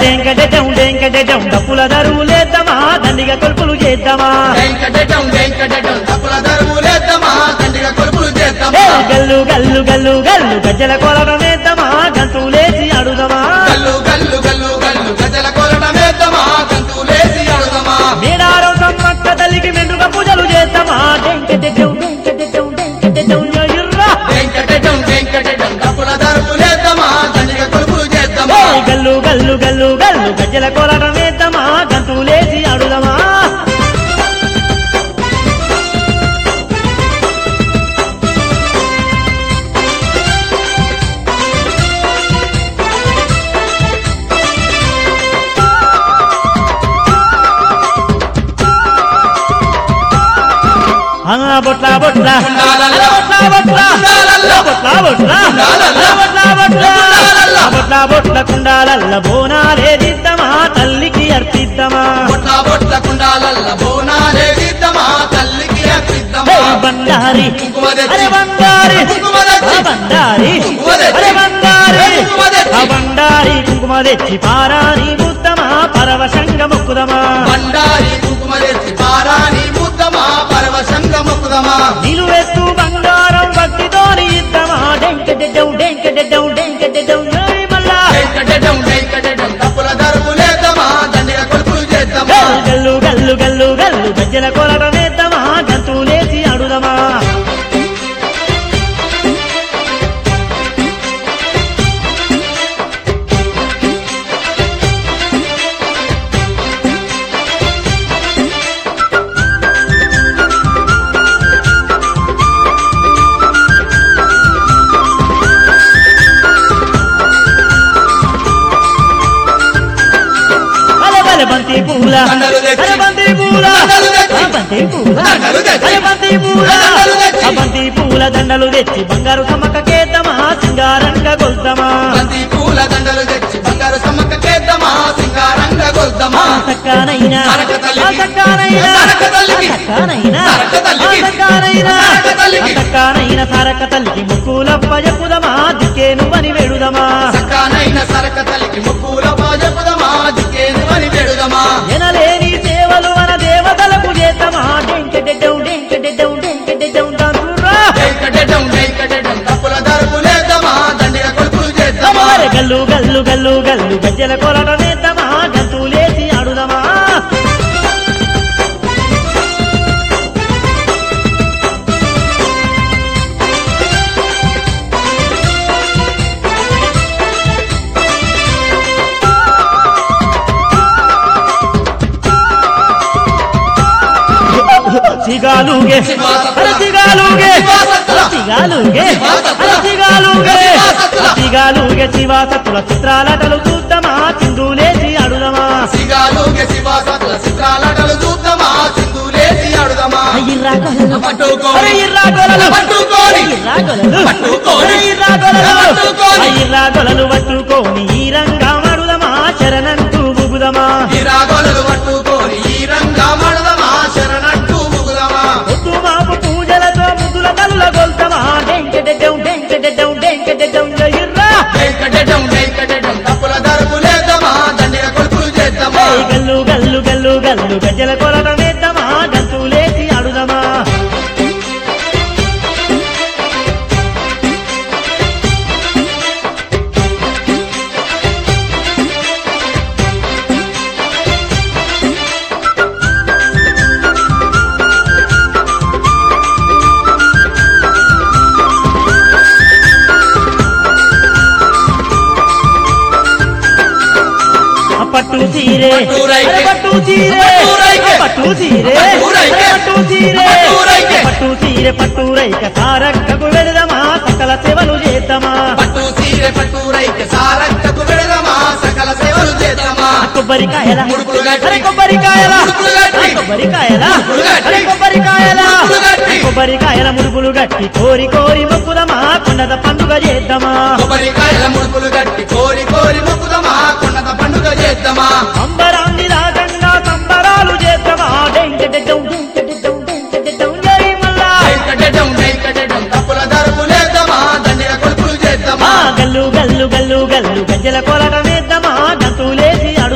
డెంకటెటం డెంకటెటం డప్పుల దరువులేద్దామా దండిగా కొలుపులు చేద్దామా వెంకటటం వెంకటటం తప్పుల ధర్ములేద్దామా తండ్రిగా కొడుకులు ఏ చేద్దామా గల్లు గల్లు గల్లు గల్లు గజ్జల కొలటమేద్దామా గంతులేసి అడుదమా గల్లు గల్లు గల్లు గల్లు గజల కొలటమేద్దామా గంతులేసి అడుదమా మేడారం సమ్మక్క తల్లికి మెండుగా పూజలు చేద్దామా డెంకటెటం డెంకటెటం డెంకటెటం ఎర్రా వెంకటటం వెంకటటం తప్పుల ధర్ములేద్దామా తండ్రిగా కొడుకులు ఏ చేద్దామా గల్లు గల్లు గల్లు గల్లు గజ్జల కొలటమేద్దామా గంతులేసి అడుదమా ఆ బొట్ల బొట్ల ఉండాలల్లా. బొట్ల బొట్ల ఉండాలల్లా. బొట్ల బొట్ల ఉండాలల్లా. బొట్ల బొట్ల ఉండాలల్లా. బొట్ల బొట్ల కుండాలల్ల బోనాలేదిద్దమా తల్లికి అర్పిద్దమా బొట్ల బొట్ల కుండాలల్ల బోనాలే దిద్దమా తల్లికి అర్పిద్దమా ఏ బండారి కుంకుమ తెచ్చి. అరే బండారి కుంకుమ తెచ్చి. ఆ బండారి కుంకుమ తెచ్చి. అరే బండారి ఏ కుంకుమ తెచ్చి. ఆ బండారి కుంకుమ తెచ్చి పారాని ముద్దమా పరవశంగ మొక్కుదమా బండారి కుంకుమ తెచ్చి పారాని ముద్దమా పరవశంగ మొక్కుదమా నిలువెత్తు బంగారం భక్తితోని ఇద్దమా డెంకెడెడ్డం డెంకెడెడ్డం డెంకెడెడ్డం జై మల్లా వెంకటటం వెంకటటం తప్పుల ధర్ములేద్దామా దండిగా కొడుకులు చేద్దామా గల్లు గల్లు గల్లు గల్లు గజ్జల కొలటమేద్దామా గంతులేసి అడుదమా అరే బలే బంతి పూల దండలు తెచ్చి. అరే బంతి పూల దండలు తెచ్చి. ఆ బంతి పూల దండలు తెచ్చి. అరే బంతి పూల దండలు తెచ్చి. ఆ బంతి పూల దండలు తెచ్చి బంగారు సమకకేద్దామా సింగారంగా గొల్దమా బంతి పూల దండలు తెచ్చి బంగారు సమ్మక్క చేద్దామా సింగారంగ గొల్దమా సక్కానైనా సరక తల్లికి. ఆ సక్కానైనా సరక తల్లికి. ఆ సక్కానైనా సరక తల్లికి. ఆ సక్కానైనా సరక తల్లికి. ఆ సక్కానైన సరక తల్లికి ముక్కులప్ప చెప్పుదమా దిక్కేను అని వెడుదమా సక్కానైన సరక తల్లికి ముక్కుల పాజపుదమా దిక్కేను అని వేడుదమా ఎనలేని సేవలు మన దేవతలకు చేద్దామా డెంకెడెడ్డం డెంకెడెడ్డం డెంకెడెడ్డం దంతురా వెంకటటం వెంకటటం తప్పుల ధర్ములేద్దామా దండిగా కొడుకులు చేద్దామా అమర గల్లు గల్లు గల్లు గల్లు గజ్జల కొలటమేద్దామా గంతులేసి ఆడుదమా సిగాలుగే అరే సిగాలుగే అరే సిగాలుగే అరే సిగాలుగే అరే సిగాలుగే శివాసత్తుల చిత్రాలటలు చూద్దామా చిందులేసి అడుదమా సిగాలుగే శివాసత్ల చిత్రాలటలు చూద్దామా సింధులేసి ఆడుదామా ఇర్రా గొలలు పట్టుకోని. అరే ఇర్రా గొలలు పట్టుకోని. ఇర్రా గొలలు పట్టుకోని. అరే ఇర్రా గొలలు పట్టుకోని. ఆ ఇర్రా గొలలు పట్టుకోని ఈ రంగా మడుదమా శరణంటూ బుగుదమా ఈ పట్టుకొని ఈ రంగా మడదమా శరణట్టు ముగుదమా పొద్దు మాపు పూజలతో ముద్దుల కనుల గొల్తమా డెంకెడెడ్డం డెంకెడెడ్డం డెంకెడెడ్డం ఇర్రా వెంకటటం వెంకటటం తప్పుల దరుపులేద్దామా దండిగ కొడుకులు చేద్దామా ఏయ్ గల్లు గల్లు గల్లు గల్లు గజ్జల కొలటమేద్దామా గంతులేసి ఆడుదమా ఆ పట్టు చీరే పట్టురైకే. అరే పట్టు చీరే పట్టురైకే. ఆ పట్టు చీరే పట్టురైకే. అరే పట్టు చీరే పట్టురైకే. పట్టు చీరే పట్టు రైక సారక్కకు వెళదమా సకల సేవలు చేద్దామా పట్టు సీరె పట్టు రైక సారక్కకు వెళదమా సకల సేవలు చేద్దామా కొబ్బరికాయల ముడుపులు గట్టి. అరే కొబ్బరికాయల ముడుపులు గట్టి. అరే కొబ్బరికాయల ముడుపులు గట్టి. అరే కొబ్బరికాయల ముడుపులు గట్టి. కొబ్బరికాయల ముడుపులు గట్టి కోరి కోరి మొక్కుదమా కొండద పండుగ చేద్దామా కొబ్బరికాయల ముడుపులు గట్టి కోరి కోరి మొక్కుదమా కొండత పండుగ చేద్దామా సంబరాన్ని రాగంగా సంబరాలు చేద్దామా డెంకెడెడ్డం డెంకెడెడ్డం డెంకెడెడ్డం జై మల్లా వెంకటటం వెంకటటం తప్పుల దరుపులేద్దామా దండిగ కొడుకులు ఆ చేద్దామా గల్లు గల్లు గల్లు గల్లు గజ్జల కొలటమేద్దామా గంతులేసి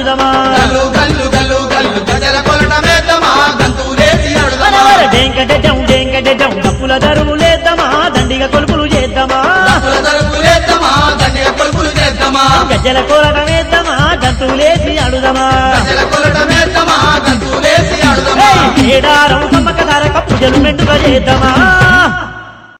ఏడారం సమ్మక ధరక పూజలు మెండుగా చేద్దామా